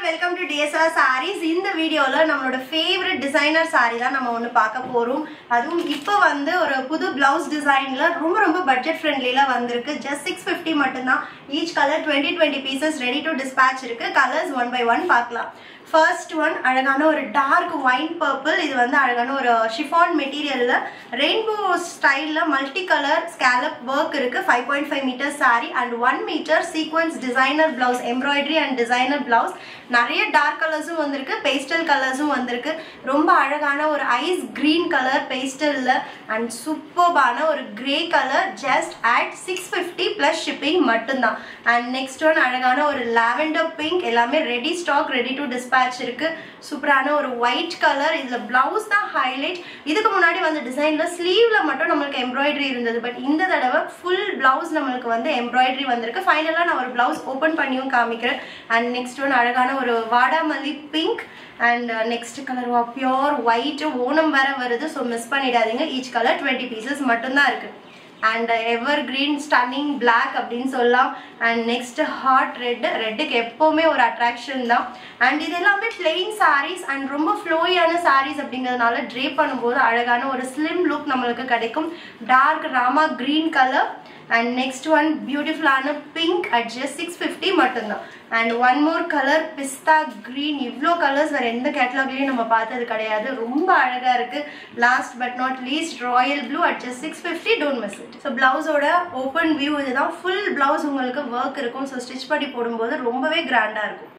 welcome to TSR saris இந்த வீடியோவில் நம்மளோட ஃபேவரட் டிசைனர் saree தான் நம்ம ஒன்று பார்க்க போகிறோம் அதுவும் இப்போ வந்து ஒரு புது பிளவுஸ் டிசைனில் ரொம்ப ரொம்ப பட்ஜெட் ஃப்ரெண்ட்லியில் வந்திருக்கு ஜஸ்ட் சிக்ஸ் ஃபிஃப்டி மட்டும்தான் each colour twenty twenty pieces ready to dispatch இருக்குது கலர்ஸ் ஒன் பை ஒன் பார்க்கலாம் ஃபர்ஸ்ட் ஒன் அழகான ஒரு டார்க் ஒயின் பர்பிள் இது வந்து அழகான ஒரு ஷிஃபான் மெட்டீரியலில் ரெயின்போ ஸ்டைலில் மல்டி கலர் ஸ்கேலப் ஒர்க் இருக்குது five point five metre sari and one metre sequins designer blouse embroidery and designer blouse நிறைய டார்க் கலர்ஸும் வந்திருக்கு பேஸ்டல் கலர்ஸும் வந்திருக்கு ரொம்ப அழகான ஒரு ஐஸ் கிரீன் கலர் பேஸ்டலில் அண்ட் சூப்பர்பான ஒரு grey colour just at six fifty plus shipping மட்டும்தான் அண்ட் நெக்ஸ்ட் ஒன் அழகான ஒரு லாவெண்டர் பிங்க் எல்லாமே ready stock ready to dispatch இருக்கு சூப்பரான ஒரு ஒயிட் கலர் இதில் பிளவுஸ் தான் ஹைலைட் இதுக்கு முன்னாடி வந்த டிசைனில் ஸ்லீவில் மட்டும் நம்மளுக்கு எம்ப்ராய்டரி இருந்தது பட் இந்த தடவை ஃபுல் பிளவுஸ் நம்மளுக்கு வந்து எம்ப்ராய்டரி வந்திருக்கு ஃபைனலாக நான் ஒரு பிளவுஸ் ஓப்பன் பண்ணியும் காமிக்கிறேன் அண்ட் நெக்ஸ்ட் ஒன் அழகான ஒரு வாடாமல்லி pink and next colour pure white Onam வேற வருது ஸோ மிஸ் பண்ணிடாதீங்க ஈச் கலர் டுவெண்ட்டி பீசஸ் மட்டும்தான் இருக்கு and evergreen stunning black அப்படின்னு சொல்லலாம் அண்ட் நெக்ஸ்ட் ஹாட் ரெட் ரெட்டுக்கு எப்போவுமே ஒரு அட்ராக்ஷன் தான் அண்ட் இது எல்லாமே பிளெயின் sarees அண்ட் ரொம்ப ஃப்ளோயான sarees அப்படிங்கிறதுனால ட்ரே பண்ணும்போது அழகான ஒரு ஸ்லிம் லுக் நம்மளுக்கு கிடைக்கும் dark Rama green colour and next one பியூட்டிஃபுல்லான pink at just six fifty மட்டும்தான் and one more colour pista green இவ்வளோ கலர்ஸ் வேறு எந்த கேட்டலாக்லேயும் நம்ம பார்த்தது கிடையாது ரொம்ப அழகாக இருக்குது last but not least royal blue at just six fifty don't miss it so ப்ளவுஸோட ஓப்பன் வியூ இதுதான் ஃபுல் ப்ளவுஸ் உங்களுக்கு ஒர்க் இருக்கும் ஸோ ஸ்டிச் பண்ணி போடும்போது ரொம்பவே கிராண்டாக இருக்கும்